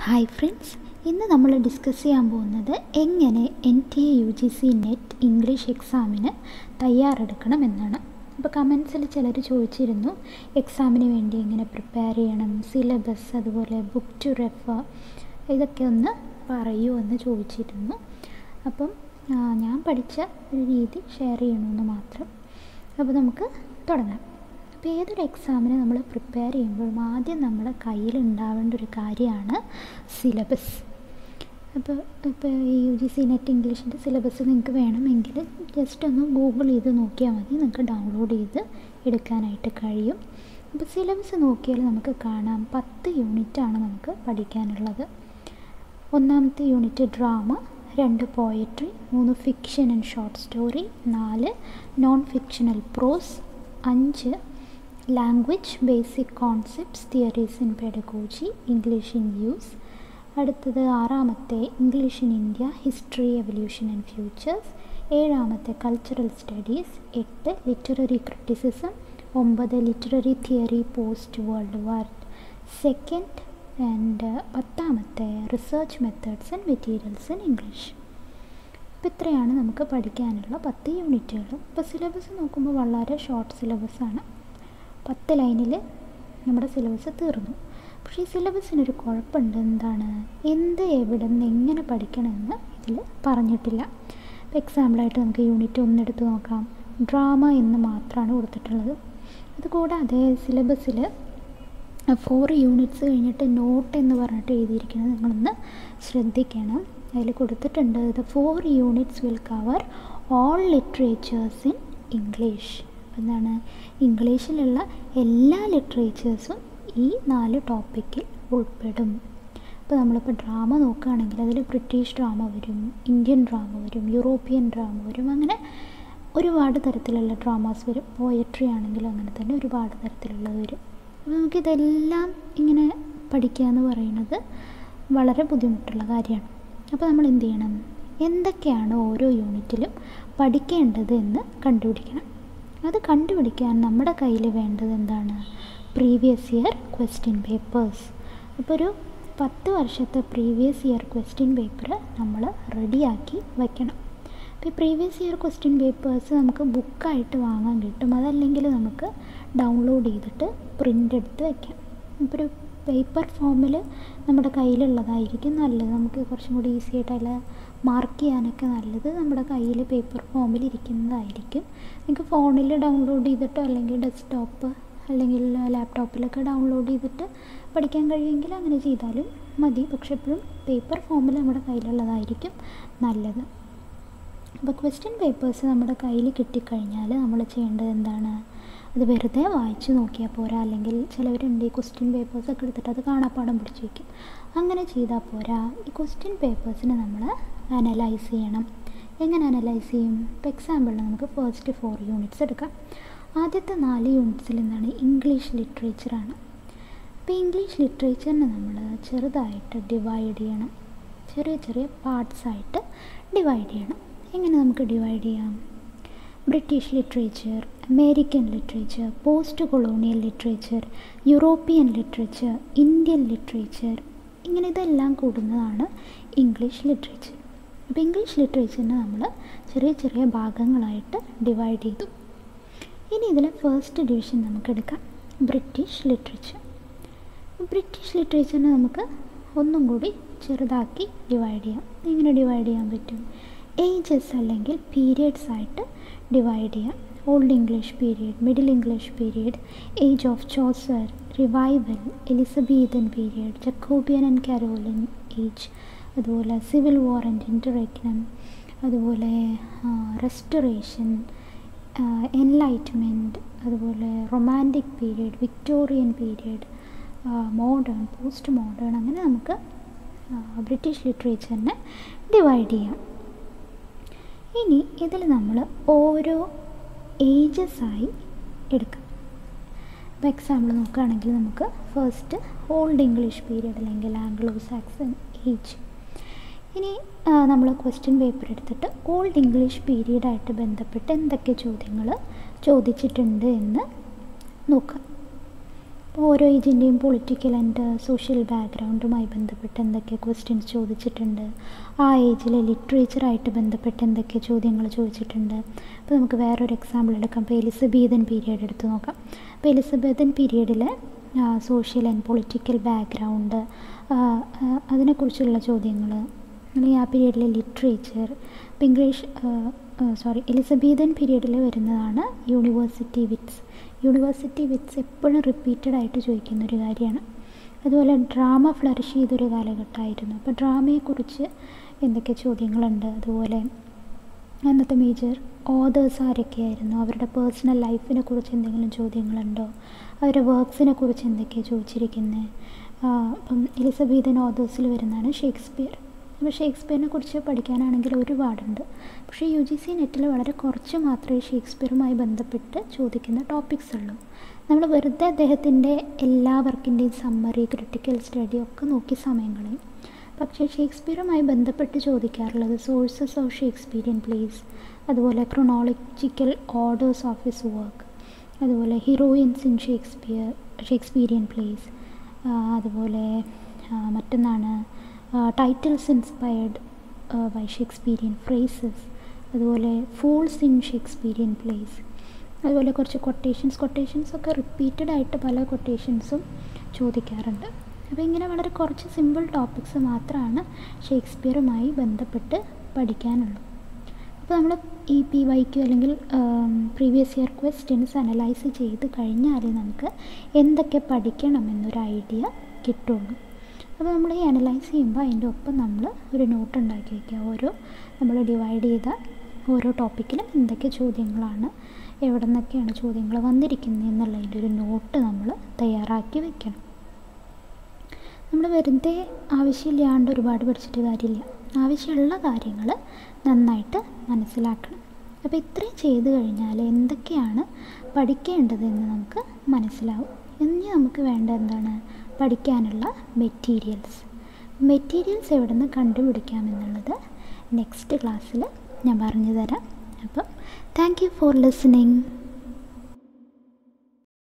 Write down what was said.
hi friends ഇന്ന് നമ്മൾ discuss ചെയ്യാൻ പോകുന്നത് എങ്ങനെ N T A U G C NET English എക്സാമിന് തയ്യാറെടുക്കണം എന്നാണ് അപ്പോൾ കമൻസിൽ ചിലർ ചോദിച്ചിരുന്നു എക്സാമിന് വേണ്ടി എങ്ങനെ പ്രിപ്പയർ ചെയ്യണം സിലബസ് അതുപോലെ ബുക്ക് ടു റെഫർ ഇതൊക്കെ ഒന്ന് പറയൂ എന്ന് ചോദിച്ചിരുന്നു അപ്പം ആ, ഞാൻ പഠിച്ച ഒരു രീതി ഷെയർ ചെയ്യണമെന്ന് മാത്രം അപ്പോൾ നമുക്ക് തുടങ്ങാം അപ്പോൾ ഏതൊരു എക്സാമിന് നമ്മൾ പ്രിപ്പയർ ചെയ്യുമ്പോഴും ആദ്യം നമ്മുടെ കയ്യിൽ ഉണ്ടാവേണ്ട ഒരു കാര്യമാണ് സിലബസ് അപ്പോൾ ഇപ്പോൾ ഈ യു ജി സി നെറ്റ് ഇംഗ്ലീഷിൻ്റെ സിലബസ് നിങ്ങൾക്ക് വേണമെങ്കിൽ ജസ്റ്റ് ഒന്ന് ഗൂഗിൾ ചെയ്ത് നോക്കിയാൽ മതി നിങ്ങൾക്ക് ഡൗൺലോഡ് ചെയ്ത് എടുക്കാനായിട്ട് കഴിയും അപ്പോൾ സിലബസ് നോക്കിയാൽ നമുക്ക് കാണാം പത്ത് യൂണിറ്റാണ് നമുക്ക് പഠിക്കാനുള്ളത് ഒന്നാമത്തെ യൂണിറ്റ് ഡ്രാമ രണ്ട് പോയട്രി മൂന്ന് ഫിക്ഷൻ ആൻഡ് ഷോർട്ട് സ്റ്റോറി നാല് നോൺ ഫിക്ഷണൽ പ്രോസ് അഞ്ച് language basic concepts theories in pedagogy English in use അടുത്തത് ആറാമത്തെ English in India history evolution and futures ഏഴാമത്തെ കൾച്ചറൽ സ്റ്റഡീസ് എട്ട് ലിറ്റററി ക്രിറ്റിസിസം ഒമ്പത് literary theory post world war second and പത്താമത്തെ research methods and materials in English അപ്പോൾ ഇത്രയാണ് നമുക്ക് പഠിക്കാനുള്ള പത്ത് യൂണിറ്റുകൾ ഇപ്പോൾ സിലബസ് നോക്കുമ്പോൾ വളരെ ഷോർട്ട് സിലബസാണ് പത്ത് ലൈനിൽ നമ്മുടെ സിലബസ് തീർന്നു പക്ഷേ ഈ സിലബസിനൊരു കുഴപ്പമുണ്ട് എന്താണ് എന്ത് എവിടെ നിന്ന് എങ്ങനെ പഠിക്കണമെന്ന് ഇതിൽ പറഞ്ഞിട്ടില്ല ഇപ്പോൾ എക്സാമ്പിളായിട്ട് നമുക്ക് യൂണിറ്റ് ഒന്നെടുത്ത് നോക്കാം ഡ്രാമ എന്ന് മാത്രമാണ് കൊടുത്തിട്ടുള്ളത് അതുകൂടാതെ സിലബസിൽ ഫോർ യൂണിറ്റ്സ് കഴിഞ്ഞിട്ട് നോട്ട് എന്ന് പറഞ്ഞിട്ട് എഴുതിയിരിക്കുന്നത് നിങ്ങളൊന്ന് ശ്രദ്ധിക്കണം അതിൽ കൊടുത്തിട്ടുണ്ട് the four units will cover all literatures in English എന്താണ് ഇംഗ്ലീഷിലുള്ള എല്ലാ ലിറ്ററേച്ചേഴ്സും ഈ നാല് ടോപ്പിക്കിൽ ഉൾപ്പെടും ഇപ്പോൾ നമ്മളിപ്പോൾ ഡ്രാമ നോക്കുകയാണെങ്കിൽ അതിൽ ബ്രിട്ടീഷ് ഡ്രാമ വരും ഇന്ത്യൻ ഡ്രാമ വരും യൂറോപ്യൻ ഡ്രാമ വരും അങ്ങനെ ഒരുപാട് തരത്തിലുള്ള ഡ്രാമാസ് വരും പോയട്രി ആണെങ്കിലും അങ്ങനെ തന്നെ ഒരുപാട് തരത്തിലുള്ളത് വരും അപ്പോൾ നമുക്കിതെല്ലാം ഇങ്ങനെ പഠിക്കുക എന്ന് പറയുന്നത് വളരെ ബുദ്ധിമുട്ടുള്ള കാര്യമാണ് അപ്പോൾ നമ്മൾ എന്ത് ചെയ്യണം എന്തൊക്കെയാണ് ഓരോ യൂണിറ്റിലും പഠിക്കേണ്ടത് എന്ന് കണ്ടുപിടിക്കണം അത് കണ്ടുപിടിക്കാൻ നമ്മുടെ കയ്യിൽ വേണ്ടത് എന്താണ് പ്രീവിയസ് ഇയർ ക്വസ്റ്റ്യൻ പേപ്പേഴ്സ് അപ്പോൾ ഒരു പത്ത് വർഷത്തെ പ്രീവിയസ് ഇയർ ക്വസ്റ്റ്യൻ പേപ്പർ നമ്മൾ റെഡിയാക്കി വയ്ക്കണം അപ്പോൾ ഈ പ്രീവിയസ് ഇയർ ക്വസ്റ്റ്യൻ പേപ്പേഴ്സ് നമുക്ക് ബുക്കായിട്ട് വാങ്ങാൻ കിട്ടും അതല്ലെങ്കിൽ നമുക്ക് ഡൗൺലോഡ് ചെയ്തിട്ട് പ്രിൻ്റ് എടുത്ത് വയ്ക്കാം ഇപ്പോൾ ഒരു പേപ്പർ ഫോമിൽ നമ്മുടെ കയ്യിലുള്ളതായിരിക്കും നല്ലത് നമുക്ക് കുറച്ചും കൂടി ഈസി ആയിട്ട് അതിൽ മാർക്ക് ചെയ്യാനൊക്കെ നല്ലത് നമ്മുടെ കയ്യിൽ പേപ്പർ ഫോമിൽ ഇരിക്കുന്നതായിരിക്കും നിങ്ങൾക്ക് ഫോണിൽ ഡൗൺലോഡ് ചെയ്തിട്ടോ അല്ലെങ്കിൽ ഡെസ്ക്ടോപ്പ് അല്ലെങ്കിൽ ലാപ്ടോപ്പിലൊക്കെ ഡൗൺലോഡ് ചെയ്തിട്ട് പഠിക്കാൻ കഴിയുമെങ്കിൽ അങ്ങനെ ചെയ്താലും മതി പക്ഷെ എപ്പോഴും പേപ്പർ ഫോമിൽ നമ്മുടെ കയ്യിലുള്ളതായിരിക്കും നല്ലത് അപ്പോൾ ക്വസ്റ്റ്യൻ പേപ്പേഴ്സ് നമ്മുടെ കയ്യിൽ കിട്ടിക്കഴിഞ്ഞാൽ നമ്മൾ ചെയ്യേണ്ടത് എന്താണ് അത് വെറുതെ വായിച്ച് നോക്കിയാൽ പോരാ അല്ലെങ്കിൽ ചിലവരുണ്ട് ഈ ക്വസ്റ്റ്യൻ പേപ്പേഴ്സൊക്കെ എടുത്തിട്ട് അത് കാണാപ്പാടം പിടിച്ച് വയ്ക്കും അങ്ങനെ ചെയ്താൽ പോരാ ഈ ക്വസ്റ്റ്യൻ പേപ്പേഴ്സിനെ നമ്മൾ അനലൈസ് ചെയ്യണം എങ്ങനെ അനലൈസ് ചെയ്യും ഇപ്പോൾ എക്സാമ്പിളിന് നമുക്ക് ഫസ്റ്റ് ഫോർ യൂണിറ്റ്സ് എടുക്കാം ആദ്യത്തെ നാല് യൂണിറ്റ്സിൽ എന്താണ് ഇംഗ്ലീഷ് ലിറ്ററേച്ചറാണ് അപ്പോൾ ഇംഗ്ലീഷ് ലിറ്ററേച്ചറിനെ നമ്മൾ ചെറുതായിട്ട് ഡിവൈഡ് ചെയ്യണം ചെറിയ ചെറിയ പാർട്സ് ആയിട്ട് ഡിവൈഡ് ചെയ്യണം എങ്ങനെ നമുക്ക് ഡിവൈഡ് ചെയ്യാം British literature American literature post colonial literature European literature Indian literature ഇങ്ങനെ ഇതെല്ലാം കൂടുന്നതാണ് ഇംഗ്ലീഷ് ലിറ്ററേച്ചർ അപ്പോൾ ഇംഗ്ലീഷ് ലിറ്ററേച്ചറിനെ നമ്മൾ ചെറിയ ചെറിയ ഭാഗങ്ങളായിട്ട് ഡിവൈഡ് ചെയ്തു ഇനി ഇതിലെ ഫസ്റ്റ് ഡിവിഷൻ നമുക്ക് എടുക്കാം ബ്രിട്ടീഷ് ലിറ്ററേച്ചർ ബ്രിട്ടീഷ് ലിറ്ററേച്ചറിനെ നമുക്ക് ഒന്നും കൂടി ചെറുതാക്കി ഡിവൈഡ് ചെയ്യാം എങ്ങനെ ഡിവൈഡ് ചെയ്യാൻ പറ്റും ഏജസ് അല്ലെങ്കിൽ പീരിയഡ്സ് ആയിട്ട് ഡിവൈഡ് ചെയ്യാം old English period middle English period age of Chaucer revival Elizabethan period Jacobean and Caroline age അതുപോലെ സിവിൽ വാർ ആൻഡ് ഇൻ്ററഗ്നം അതുപോലെ റെസ്റ്റോറേഷൻ എൻലൈറ്റ്മെൻറ്റ് അതുപോലെ romantic period Victorian period modern post modern അങ്ങനെ നമുക്ക് British ലിറ്ററേച്ചറിനെ divide ചെയ്യാം ഇനി ഇതിൽ നമ്മൾ ഓരോ ഏജസായി എടുക്കാം ഇപ്പോൾ എക്സാമ്പിൾ നോക്കുകയാണെങ്കിൽ നമുക്ക് ഫസ്റ്റ് ഓൾഡ് ഇംഗ്ലീഷ് പീരീഡ് അല്ലെങ്കിൽ ആംഗ്ലോ സാക്സൺ ഏജ് ഇനി നമ്മൾ ക്വസ്റ്റ്യൻ പേപ്പർ എടുത്തിട്ട് ഓൾഡ് ഇംഗ്ലീഷ് പീരീഡായിട്ട് ബന്ധപ്പെട്ട് എന്തൊക്കെ ചോദ്യങ്ങൾ ചോദിച്ചിട്ടുണ്ട് എന്ന് നോക്കാം അപ്പോൾ ഓരോ ഏജിൻ്റെയും പൊളിറ്റിക്കൽ ആൻഡ് സോഷ്യൽ ബാക്ക്ഗ്രൗണ്ടുമായി ബന്ധപ്പെട്ട് എന്തൊക്കെ ക്വസ്റ്റ്യൻസ് ചോദിച്ചിട്ടുണ്ട് ആ ഏജിലെ ലിറ്ററേച്ചറായിട്ട് ബന്ധപ്പെട്ട് എന്തൊക്കെ ചോദ്യങ്ങൾ ചോദിച്ചിട്ടുണ്ട് അപ്പോൾ നമുക്ക് വേറൊരു എക്സാമ്പിൾ എടുക്കാം ഇപ്പോൾ എലിസബീതൻ പീരിയഡ് എടുത്ത് നോക്കാം അപ്പോൾ എലിസബത്തൻ പീരിയഡിലെ സോഷ്യൽ ആൻഡ് പൊളിറ്റിക്കൽ ബാക്ക്ഗ്രൗണ്ട് അതിനെക്കുറിച്ചുള്ള ചോദ്യങ്ങൾ അല്ലെങ്കിൽ ആ പീരീഡിലെ ലിറ്ററേച്ചർ ഇപ്പോൾ ഇംഗ്ലീഷ് സോറി എലിസബീതൻ പീരീഡിൽ വരുന്നതാണ് യൂണിവേഴ്സിറ്റി വിറ്റ്സ് യൂണിവേഴ്സിറ്റി വിറ്റ്സ് എപ്പോഴും റിപ്പീറ്റഡ് ആയിട്ട് ചോദിക്കുന്ന ഒരു കാര്യമാണ് അതുപോലെ ഡ്രാമ ഫ്ലറിഷ് ചെയ്തൊരു കാലഘട്ടമായിരുന്നു അപ്പോൾ ഡ്രാമയെക്കുറിച്ച് എന്തൊക്കെ ചോദ്യങ്ങളുണ്ട് അതുപോലെ അന്നത്തെ മേജർ ഓതേഴ്സ് ആരൊക്കെയായിരുന്നു അവരുടെ പേഴ്സണൽ ലൈഫിനെ കുറിച്ച് എന്തെങ്കിലും ചോദ്യങ്ങളുണ്ടോ അവരുടെ വർക്ക്സിനെ കുറിച്ച് എന്തൊക്കെയാണ് ചോദിച്ചിരിക്കുന്നത് അപ്പം എലിസബീതൻ ഓതേഴ്സിൽ വരുന്നതാണ് ഷേക്സ്പിയർ അപ്പോൾ ഷേക്സ്പിയറിനെ കുറിച്ച് പഠിക്കാനാണെങ്കിൽ ഒരുപാടുണ്ട് പക്ഷേ യു ജി സി നെറ്റിൽ വളരെ കുറച്ച് മാത്രമേ ഷേക്സ്പിയറുമായി ബന്ധപ്പെട്ട് ചോദിക്കുന്ന ടോപ്പിക്സ് ഉള്ളൂ നമ്മൾ വെറുതെ അദ്ദേഹത്തിൻ്റെ എല്ലാ വർക്കിൻ്റെയും സമ്മറി ക്രിട്ടിക്കൽ സ്റ്റഡി ഒക്കെ നോക്കി സമയം കളയും പക്ഷേ ഷേക്സ്പിയറുമായി ബന്ധപ്പെട്ട് ചോദിക്കാറുള്ളത് സോഴ്സസ് ഓഫ് ഷേക്സ്പീരിയൻ പ്ലേസ് അതുപോലെ chronological orders of his work അതുപോലെ heroines in Shakespeare Shakespearean plays അതുപോലെ മറ്റൊന്നാണ് titles inspired by Shakespearean phrases അതുപോലെ ഫൂൾസ് ഇൻ ഷേക്സ്പീരിയൻ പ്ലേസ് അതുപോലെ കുറച്ച് കൊട്ടേഷൻസ് കൊട്ടേഷൻസ് ഒക്കെ റിപ്പീറ്റഡ് ആയിട്ട് പല കൊട്ടേഷൻസും ചോദിക്കാറുണ്ട് അപ്പോൾ ഇങ്ങനെ വളരെ കുറച്ച് സിമ്പിൾ ടോപ്പിക്സ് മാത്രമാണ് ഷേക്സ്പിയറുമായി ബന്ധപ്പെട്ട് പഠിക്കാനുള്ളൂ അപ്പോൾ നമ്മൾ ഈ പി വൈക്ക് അല്ലെങ്കിൽ പ്രീവിയസ് ഇയർ ക്വസ്റ്റ്യൻസ് അനലൈസ് ചെയ്ത് കഴിഞ്ഞാലേ നമുക്ക് എന്തൊക്കെ പഠിക്കണം എന്നൊരു ഐഡിയ കിട്ടുള്ളൂ അപ്പോൾ നമ്മൾ ഈ അനലൈസ് ചെയ്യുമ്പോൾ അതിൻ്റെ ഒപ്പം നമ്മൾ ഒരു നോട്ട് ഉണ്ടാക്കി വയ്ക്കുക ഓരോ നമ്മൾ ഡിവൈഡ് ചെയ്ത ഓരോ ടോപ്പിക്കിലും എന്തൊക്കെ ചോദ്യങ്ങളാണ് എവിടെ നിന്നൊക്കെയാണ് ചോദ്യങ്ങൾ വന്നിരിക്കുന്നത് എന്നുള്ളതിൻ്റെ ഒരു നോട്ട് നമ്മൾ തയ്യാറാക്കി വെക്കണം നമ്മൾ വെറുതെ ആവശ്യമില്ലാണ്ട് ഒരുപാട് പഠിച്ചിട്ട് കാര്യമില്ല ആവശ്യമുള്ള കാര്യങ്ങൾ നന്നായിട്ട് മനസ്സിലാക്കണം അപ്പോൾ ഇത്രയും ചെയ്ത് കഴിഞ്ഞാൽ എന്തൊക്കെയാണ് പഠിക്കേണ്ടതെന്ന് നമുക്ക് മനസ്സിലാവും ഇനി നമുക്ക് വേണ്ട എന്താണ് പഠിക്കാനുള്ള മെറ്റീരിയൽസ് മെറ്റീരിയൽസ് എവിടെ നിന്ന് കണ്ടുപിടിക്കാമെന്നുള്ളത് നെക്സ്റ്റ് ക്ലാസ്സിൽ ഞാൻ പറഞ്ഞു തരാം അപ്പം താങ്ക് യു ഫോർ ലിസണിങ്